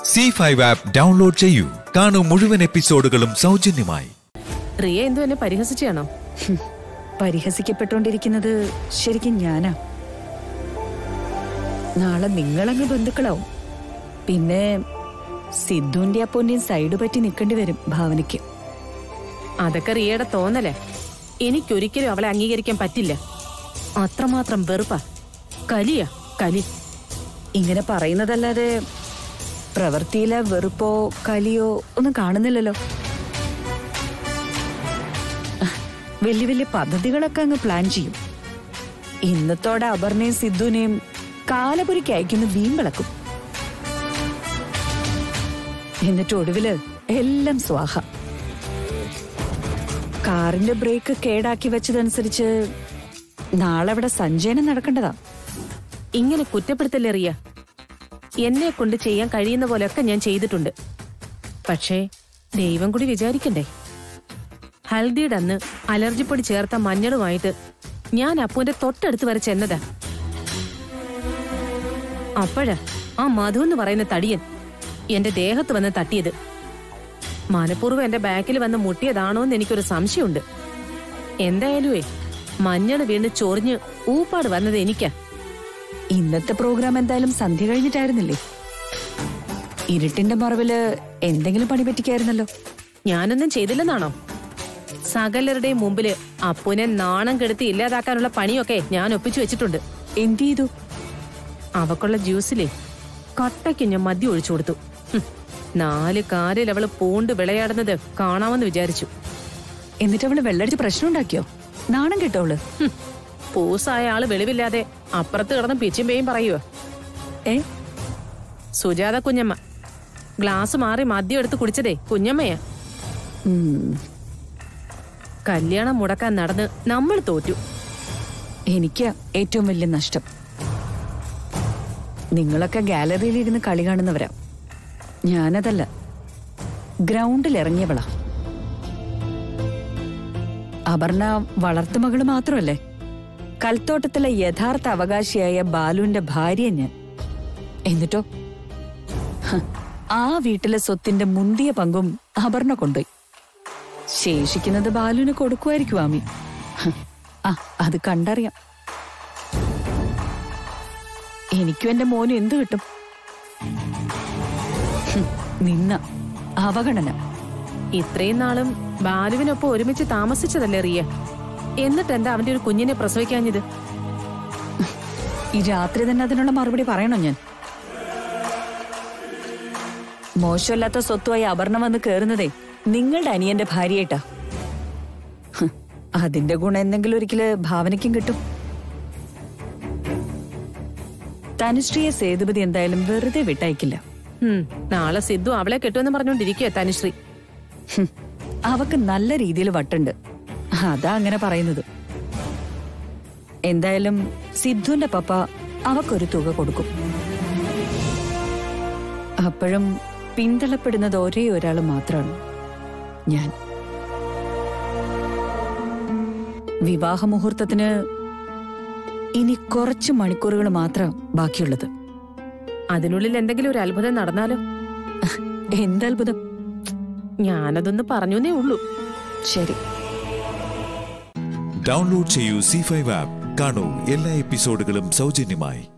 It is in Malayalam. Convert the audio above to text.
സി ഫൈവ് ആപ്പ് ഡൗൺലോഡ് ചെയ്യൂ കാണൂ മുഴുവൻ എപ്പിസോഡുകളും സൗജന്യമായി റിയ എന്തോ എന്നെ പരിഹസിച്ചാണോ പരിഹസിക്കപ്പെട്ടുകൊണ്ടിരിക്കുന്നത് ശരിക്കും ഞാനാ നാളെ നിങ്ങളങ്ങ് ബന്ധുക്കളാവും പിന്നെ സിദ്ധുവിന്റെ അപ്പൊന്റെയും സൈഡ് പറ്റി നിൽക്കേണ്ടി വരും ഭാവനയ്ക്ക് അതൊക്കെ റിയയുടെ തോന്നലേ എനിക്കൊരിക്കലും അവളെ അംഗീകരിക്കാൻ പറ്റില്ല അത്രമാത്രം വെറുപ്പാ കലിയാ കലി ഇങ്ങനെ പറയുന്നതല്ലാതെ പ്രവൃത്തിയിലെ വെറുപ്പോ കലിയോ ഒന്നും കാണുന്നില്ലല്ലോ വലിയ വലിയ പദ്ധതികളൊക്കെ അങ്ങ് പ്ലാൻ ചെയ്യും ഇന്നത്തോടെ അപർണയും സിദ്ധുവിനെയും കാലപുരിക്ക് അയക്കുന്ന വീമ്പിളക്കും എന്നിട്ട് ഒടുവില് എല്ലാം സ്വാഹ കാറിന്റെ ബ്രേക്ക് കേടാക്കി വെച്ചതനുസരിച്ച് നാളെ അവിടെ സഞ്ചയനം നടക്കേണ്ടതാ ഇങ്ങനെ കുറ്റപ്പെടുത്തല്ലേ റിയ എന്നെ കൊണ്ട് ചെയ്യാൻ കഴിയുന്ന പോലെയൊക്കെ ഞാൻ ചെയ്തിട്ടുണ്ട് പക്ഷേ ദൈവം കൂടി വിചാരിക്കണ്ടേ ഹൽദിയുടെ അന്ന് അലർജിപ്പൊടി ചേർത്ത മഞ്ഞളുമായിട്ട് ഞാൻ അപ്പുവിന്റെ തൊട്ടടുത്ത് വരെ ചെന്നതാ അപ്പോഴാ ആ മധു എന്ന് പറയുന്ന തടിയൻ എന്റെ ദേഹത്ത് വന്ന് തട്ടിയത് മനഃപൂർവ്വം എന്റെ ബാക്കിൽ വന്ന് മുട്ടിയതാണോ എന്ന് എനിക്കൊരു സംശയമുണ്ട് എന്തായാലുവേ മഞ്ഞൾ വീണ് ചൊറിഞ്ഞ് ഊപ്പാട് വന്നത് എനിക്കാ ഇന്നത്തെ പ്രോഗ്രാം എന്തായാലും സന്ധ്യ കഴിഞ്ഞിട്ടായിരുന്നില്ലേ ഇരുട്ടിന്റെ മറവില് എന്തെങ്കിലും പണി പറ്റിക്കായിരുന്നല്ലോ ഞാനൊന്നും ചെയ്തില്ലെന്നാണോ സകലരുടെയും മുമ്പില് അപ്പുനെ നാണം കെടുത്തി ഇല്ലാതാക്കാനുള്ള പണിയൊക്കെ ഞാൻ ഒപ്പിച്ചു വെച്ചിട്ടുണ്ട് എന്ത് ചെയ്തു അവക്കുള്ള ജ്യൂസിലെ കട്ടയ്ക്ക് ഞാൻ മദ്യം ഒഴിച്ചു കൊടുത്തു ഹും, നാല് കാലിൽ അവള് പൂണ്ട് വിളയാടുന്നത് കാണാമെന്ന് വിചാരിച്ചു എന്നിട്ട് അവള് വെള്ളടിച്ച് പ്രശ്നം ഉണ്ടാക്കിയോ നാണം കിട്ടോള് ഹും, പൂസായ ആള് വെളിവില്ലാതെ അപ്പുറത്ത് കിടന്ന് പിച്ചുമ്പേയും പറയുവോ ഏ സുജാത കുഞ്ഞമ്മ ഗ്ലാസ് മാറി മദ്യം എടുത്ത് കുടിച്ചതേ കുഞ്ഞമ്മയാ ഉം, കല്യാണം മുടക്കാൻ നടന്ന് നമ്മൾ തോറ്റു എനിക്ക് ഏറ്റവും വലിയ നഷ്ടം നിങ്ങളൊക്കെ ഗാലറിയിൽ ഇരുന്ന് കളി കാണുന്നവരാ ഞാനതല്ല ഗ്രൗണ്ടിൽ ഇറങ്ങിയവളാ അപർണ വളർത്തുമകള് മാത്രമല്ലേ കൽത്തോട്ടത്തിലെ യഥാർത്ഥ അവകാശിയായ ബാലുവിന്റെ ഭാര്യ ഞാൻ എന്നിട്ടോ ഹ, ആ വീട്ടിലെ സ്വത്തിന്റെ മുന്തിയ പങ്കും അപർണ കൊണ്ടുപോയി ശേഷിക്കുന്നത് ബാലുവിന് കൊടുക്കുമായിരിക്കും ആമി ഹ, ആ അത് കണ്ടറിയാം എനിക്കും എന്റെ മോനും എന്ത് കിട്ടും ഹും, നിന്ന അവഗണന ഇത്രയും നാളും ബാലുവിനൊപ്പം ഒരുമിച്ച് താമസിച്ചതല്ലേ റിയ എന്നിട്ട് എന്താ അവന്റെ ഒരു കുഞ്ഞിനെ പ്രസവിക്കാഞ്ഞത് ഈ രാത്രി തന്നെ അതിനുള്ള മറുപടി പറയണോ ഞാൻ മോശമല്ലാത്ത സ്വത്തുമായി അപർണ വന്ന് കേറുന്നതേ നിങ്ങളുടെ അനിയന്റെ ഭാര്യയായിട്ടാ ഹ്, അതിന്റെ ഗുണം എന്തെങ്കിലും ഒരിക്കല് ഭാവനയ്ക്കും കിട്ടും തനുശ്രീയെ സേതുപതി എന്തായാലും വെറുതെ വിട്ടയക്കില്ല ഉം, നാളെ സിദ്ധു അവളെ കെട്ടുമെന്ന് പറഞ്ഞോണ്ടിരിക്കുക തനുശ്രീ ഹും, അവക്ക് നല്ല രീതിയിൽ വട്ടുണ്ട് അതാ അങ്ങനെ പറയുന്നത് എന്തായാലും സിദ്ധുവിന്റെ പപ്പ അവക്കൊരു തുക കൊടുക്കും അപ്പോഴും പിന്തള്ളപ്പെടുന്നത് ഒരേ ഒരാൾ മാത്രമാണ് ഞാൻ വിവാഹ മുഹൂർത്തത്തിന് ഇനി കുറച്ച് മണിക്കൂറുകൾ മാത്രം ബാക്കിയുള്ളത് അതിനുള്ളിൽ എന്തെങ്കിലും ഒരു അത്ഭുതം നടന്നാലോ എന്തത്ഭുതം ഞാനതൊന്ന് പറഞ്ഞേ ഉള്ളൂ ശരി ഡൗൺലോഡ് ചെയ്യൂ സി ഫൈവ് ആപ്പ് കാണൂ എല്ലാ എപ്പിസോഡുകളും സൗജന്യമായി